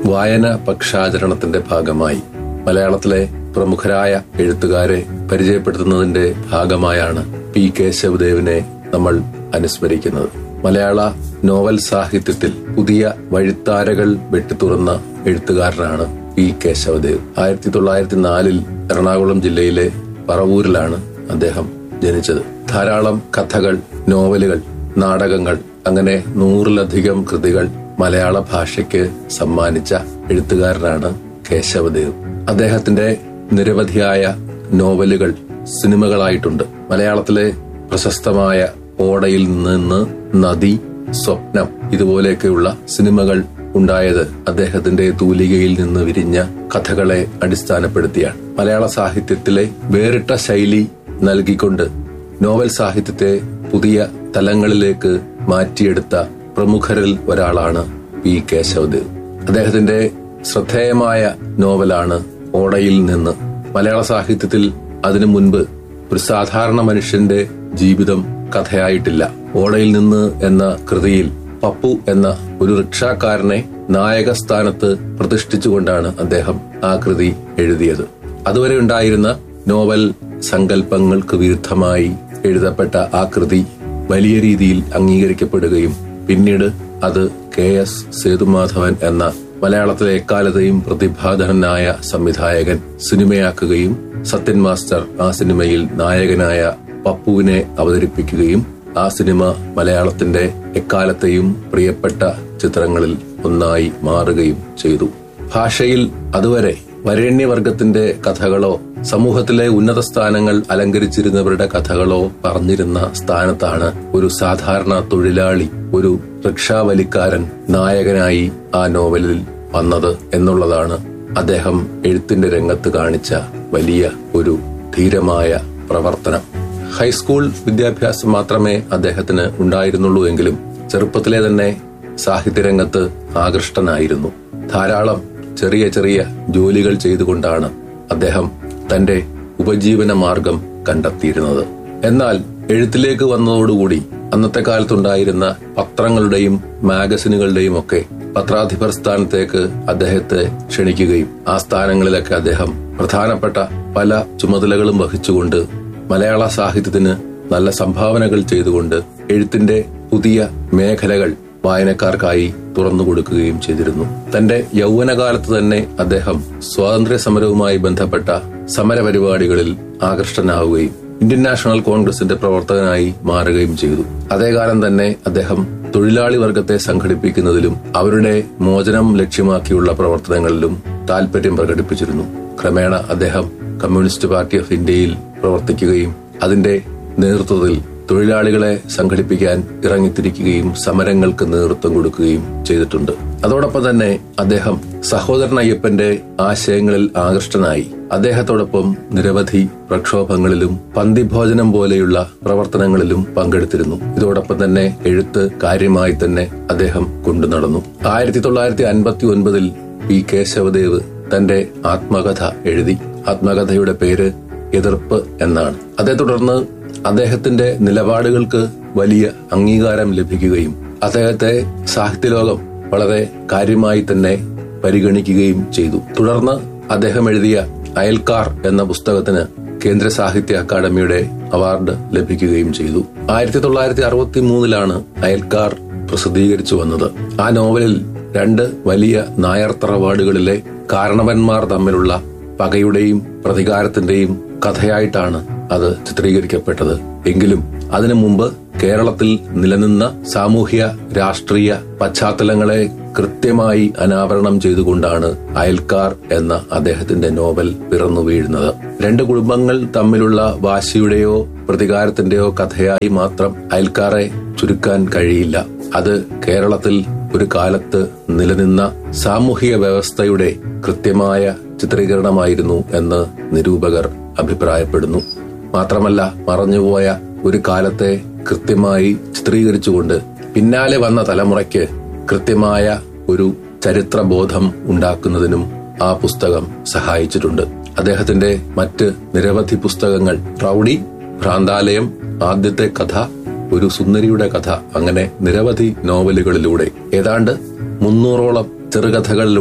വായന പക്ഷാചരണത്തിന്റെ ഭാഗമായി മലയാളത്തിലെ പ്രമുഖരായ എഴുത്തുകാരെ പരിചയപ്പെടുത്തുന്നതിന്റെ ഭാഗമായാണ് പി കേശവദേവിനെ നമ്മൾ അനുസ്മരിക്കുന്നത് മലയാള നോവൽ സാഹിത്യത്തിൽ പുതിയ വഴിത്താരകൾ വെട്ടിത്തുറന്ന എഴുത്തുകാരനാണ് പി കേശവദേവ് ആയിരത്തി തൊള്ളായിരത്തി നാലിൽ എറണാകുളം ജില്ലയിലെ പറവൂരിലാണ് അദ്ദേഹം ജനിച്ചത് ധാരാളം കഥകൾ നോവലുകൾ നാടകങ്ങൾ അങ്ങനെ നൂറിലധികം കൃതികൾ മലയാള ഭാഷയ്ക്ക് സമ്മാനിച്ച എഴുത്തുകാരനാണ് കേശവദേവ് അദ്ദേഹത്തിന്റെ നിരവധിയായ നോവലുകൾ സിനിമകളായിട്ടുണ്ട് മലയാളത്തിലെ പ്രശസ്തമായ ഓടയിൽ നിന്ന് നദി സ്വപ്നം ഇതുപോലെയൊക്കെയുള്ള സിനിമകൾ ഉണ്ടായത് അദ്ദേഹത്തിന്റെ തൂലികയിൽ നിന്ന് വിരിഞ്ഞ കഥകളെ അടിസ്ഥാനപ്പെടുത്തിയാണ് മലയാള സാഹിത്യത്തിലെ വേറിട്ട ശൈലി നൽകിക്കൊണ്ട് നോവൽ സാഹിത്യത്തെ പുതിയ തലങ്ങളിലേക്ക് മാറ്റിയെടുത്ത പ്രമുഖരിൽ ഒരാളാണ് പി കേശവദേവ് അദ്ദേഹത്തിന്റെ ശ്രദ്ധേയമായ നോവലാണ് ഓടയിൽ നിന്ന് മലയാള സാഹിത്യത്തിൽ അതിനു മുൻപ് ഒരു സാധാരണ മനുഷ്യന്റെ ജീവിതം കഥയായിട്ടില്ല ഓടയിൽ നിന്ന് എന്ന കൃതിയിൽ പപ്പു എന്ന ഒരു റിക്ഷാക്കാരനെ നായക സ്ഥാനത്ത് പ്രതിഷ്ഠിച്ചുകൊണ്ടാണ് അദ്ദേഹം ആ കൃതി എഴുതിയത് അതുവരെ ഉണ്ടായിരുന്ന നോവൽ സങ്കല്പങ്ങൾക്ക് വിരുദ്ധമായി എഴുതപ്പെട്ട ആ കൃതി വലിയ രീതിയിൽ അംഗീകരിക്കപ്പെടുകയും പിന്നീട് അത് കെ എസ് സേതുമാധവൻ എന്ന മലയാളത്തിലെ എക്കാലത്തെയും പ്രതിഭാധനനായ സംവിധായകൻ സിനിമയാക്കുകയും സത്യൻ മാസ്റ്റർ ആ സിനിമയിൽ നായകനായ പപ്പുവിനെ അവതരിപ്പിക്കുകയും ആ സിനിമ മലയാളത്തിന്റെ എക്കാലത്തെയും പ്രിയപ്പെട്ട ചിത്രങ്ങളിൽ ഒന്നായി മാറുകയും ചെയ്തു ഭാഷയിൽ അതുവരെ വരേണ്യവർഗത്തിന്റെ കഥകളോ സമൂഹത്തിലെ ഉന്നത സ്ഥാനങ്ങൾ അലങ്കരിച്ചിരുന്നവരുടെ കഥകളോ പറഞ്ഞിരുന്ന സ്ഥാനത്താണ് ഒരു സാധാരണ തൊഴിലാളി ഒരു റിക്ഷാവലിക്കാരൻ നായകനായി ആ നോവലിൽ വന്നത് എന്നുള്ളതാണ് അദ്ദേഹം എഴുത്തിന്റെ രംഗത്ത് കാണിച്ച വലിയ ഒരു ധീരമായ പ്രവർത്തനം ഹൈസ്കൂൾ വിദ്യാഭ്യാസം മാത്രമേ അദ്ദേഹത്തിന് ഉണ്ടായിരുന്നുള്ളൂ എങ്കിലും ചെറുപ്പത്തിലെ തന്നെ സാഹിത്യരംഗത്ത് ആകൃഷ്ടനായിരുന്നു ധാരാളം ചെറിയ ചെറിയ ജോലികൾ ചെയ്തുകൊണ്ടാണ് അദ്ദേഹം തന്റെ ഉപജീവന മാർഗം കണ്ടെത്തിയിരുന്നത് എന്നാൽ എഴുത്തിലേക്ക് വന്നതോടുകൂടി അന്നത്തെ കാലത്തുണ്ടായിരുന്ന പത്രങ്ങളുടെയും മാഗസിനുകളുടെയും ഒക്കെ പത്രാധിപർ സ്ഥാനത്തേക്ക് അദ്ദേഹത്തെ ക്ഷണിക്കുകയും ആ സ്ഥാനങ്ങളിലൊക്കെ അദ്ദേഹം പ്രധാനപ്പെട്ട പല ചുമതലകളും വഹിച്ചുകൊണ്ട് മലയാള സാഹിത്യത്തിന് നല്ല സംഭാവനകൾ ചെയ്തുകൊണ്ട് എഴുത്തിന്റെ പുതിയ മേഖലകൾ വായനക്കാർക്കായി തുറന്നു കൊടുക്കുകയും ചെയ്തിരുന്നു തന്റെ യൗവനകാലത്ത് തന്നെ അദ്ദേഹം സ്വാതന്ത്ര്യ സമരവുമായി ബന്ധപ്പെട്ട സമരപരിപാടികളിൽ ആകൃഷ്ടനാവുകയും ഇന്ത്യൻ നാഷണൽ കോൺഗ്രസിന്റെ പ്രവർത്തകനായി മാറുകയും ചെയ്തു അതേകാലം തന്നെ അദ്ദേഹം തൊഴിലാളി വർഗത്തെ സംഘടിപ്പിക്കുന്നതിലും അവരുടെ മോചനം ലക്ഷ്യമാക്കിയുള്ള പ്രവർത്തനങ്ങളിലും താൽപര്യം പ്രകടിപ്പിച്ചിരുന്നു ക്രമേണ അദ്ദേഹം കമ്മ്യൂണിസ്റ്റ് പാർട്ടി ഓഫ് ഇന്ത്യയിൽ പ്രവർത്തിക്കുകയും അതിന്റെ നേതൃത്വത്തിൽ തൊഴിലാളികളെ സംഘടിപ്പിക്കാൻ ഇറങ്ങിത്തിരിക്കുകയും സമരങ്ങൾക്ക് നേതൃത്വം കൊടുക്കുകയും ചെയ്തിട്ടുണ്ട് അതോടൊപ്പം തന്നെ അദ്ദേഹം സഹോദരൻ അയ്യപ്പന്റെ ആശയങ്ങളിൽ ആകൃഷ്ടനായി അദ്ദേഹത്തോടൊപ്പം നിരവധി പ്രക്ഷോഭങ്ങളിലും പന്തിഭോജനം പോലെയുള്ള പ്രവർത്തനങ്ങളിലും പങ്കെടുത്തിരുന്നു ഇതോടൊപ്പം തന്നെ എഴുത്ത് കാര്യമായി തന്നെ അദ്ദേഹം കൊണ്ടു നടന്നു ആയിരത്തി തൊള്ളായിരത്തി അൻപത്തി ഒൻപതിൽ പി കേശവദേവ് തന്റെ ആത്മകഥ എഴുതി ആത്മകഥയുടെ പേര് എതിർപ്പ് എന്നാണ് അതേ തുടർന്ന് അദ്ദേഹത്തിന്റെ നിലപാടുകൾക്ക് വലിയ അംഗീകാരം ലഭിക്കുകയും അദ്ദേഹത്തെ സാഹിത്യലോകം വളരെ കാര്യമായി തന്നെ പരിഗണിക്കുകയും ചെയ്തു തുടർന്ന് അദ്ദേഹം എഴുതിയ അയൽക്കാർ എന്ന പുസ്തകത്തിന് കേന്ദ്ര സാഹിത്യ അക്കാദമിയുടെ അവാർഡ് ലഭിക്കുകയും ചെയ്തു ആയിരത്തി തൊള്ളായിരത്തി അറുപത്തി മൂന്നിലാണ് അയൽക്കാർ പ്രസിദ്ധീകരിച്ചു വന്നത് ആ നോവലിൽ രണ്ട് വലിയ നായർ തറവാടുകളിലെ കാരണവന്മാർ തമ്മിലുള്ള പകയുടെയും പ്രതികാരത്തിന്റെയും കഥയായിട്ടാണ് അത് ചിത്രീകരിക്കപ്പെട്ടത് എങ്കിലും അതിനു മുമ്പ് കേരളത്തിൽ നിലനിന്ന സാമൂഹ്യ രാഷ്ട്രീയ പശ്ചാത്തലങ്ങളെ കൃത്യമായി അനാവരണം ചെയ്തുകൊണ്ടാണ് അയൽക്കാർ എന്ന അദ്ദേഹത്തിന്റെ നോവൽ പിറന്നു വീഴുന്നത് രണ്ട് കുടുംബങ്ങൾ തമ്മിലുള്ള വാശിയുടെയോ പ്രതികാരത്തിന്റെയോ കഥയായി മാത്രം അയൽക്കാരെ ചുരുക്കാൻ കഴിയില്ല അത് കേരളത്തിൽ ഒരു കാലത്ത് നിലനിന്ന സാമൂഹിക വ്യവസ്ഥയുടെ കൃത്യമായ ചിത്രീകരണമായിരുന്നു എന്ന് നിരൂപകർ അഭിപ്രായപ്പെടുന്നു മാത്രമല്ല മറഞ്ഞുപോയ ഒരു കാലത്തെ കൃത്യമായി ചിത്രീകരിച്ചുകൊണ്ട് പിന്നാലെ വന്ന തലമുറയ്ക്ക് കൃത്യമായ ഒരു ചരിത്രബോധം ഉണ്ടാക്കുന്നതിനും ആ പുസ്തകം സഹായിച്ചിട്ടുണ്ട് അദ്ദേഹത്തിന്റെ മറ്റ് നിരവധി പുസ്തകങ്ങൾ റൌഡി ഭ്രാന്താലയം ആദ്യത്തെ കഥ ഒരു സുന്ദരിയുടെ കഥ അങ്ങനെ നിരവധി നോവലുകളിലൂടെ ഏതാണ്ട് മുന്നൂറോളം ചെറുകഥകളിലൂടെ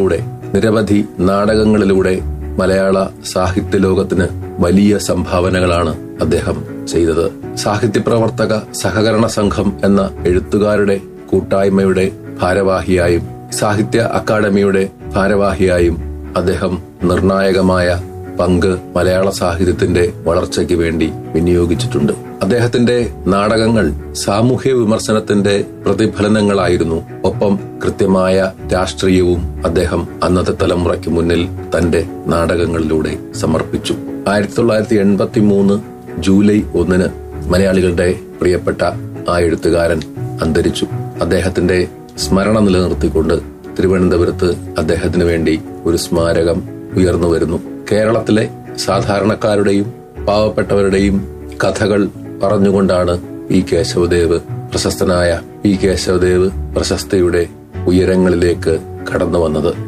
നിരവധി നാടകങ്ങളിലൂടെ മലയാള സാഹിത്യ ലോകത്തിന് വലിയ സംഭാവനകളാണ് അദ്ദേഹം ചെയ്തത് സാഹിത്യപ്രവർത്തക സഹകരണ സംഘം എന്ന എഴുത്തുകാരുടെ കൂട്ടായ്മയുടെ ഭാരവാഹിയായും സാഹിത്യ അക്കാദമിയുടെ ഭാരവാഹിയായും അദ്ദേഹം നിർണായകമായ പങ്ക് മലയാള സാഹിത്യത്തിന്റെ വളർച്ചയ്ക്ക് വേണ്ടി വിനിയോഗിച്ചിട്ടുണ്ട് അദ്ദേഹത്തിന്റെ നാടകങ്ങൾ സാമൂഹ്യ വിമർശനത്തിന്റെ പ്രതിഫലനങ്ങളായിരുന്നു ഒപ്പം കൃത്യമായ രാഷ്ട്രീയവും അദ്ദേഹം അന്നത്തെ തലമുറയ്ക്ക് മുന്നിൽ തന്റെ നാടകങ്ങളിലൂടെ സമർപ്പിച്ചു ആയിരത്തി തൊള്ളായിരത്തി എൺപത്തി മൂന്ന് ജൂലൈ ഒന്നിന് മലയാളികളുടെ പ്രിയപ്പെട്ട ആ എഴുത്തുകാരൻ അന്തരിച്ചു അദ്ദേഹത്തിന്റെ സ്മരണ നിലനിർത്തിക്കൊണ്ട് തിരുവനന്തപുരത്ത് അദ്ദേഹത്തിന് വേണ്ടി ഒരു സ്മാരകം ഉയർന്നു വരുന്നു കേരളത്തിലെ സാധാരണക്കാരുടെയും പാവപ്പെട്ടവരുടെയും കഥകൾ പറഞ്ഞുകൊണ്ടാണ് പി കേശവദേവ് പ്രശസ്തനായ പി കേശവദേവ് പ്രശസ്തിയുടെ ഉയരങ്ങളിലേക്ക് കടന്നു വന്നത്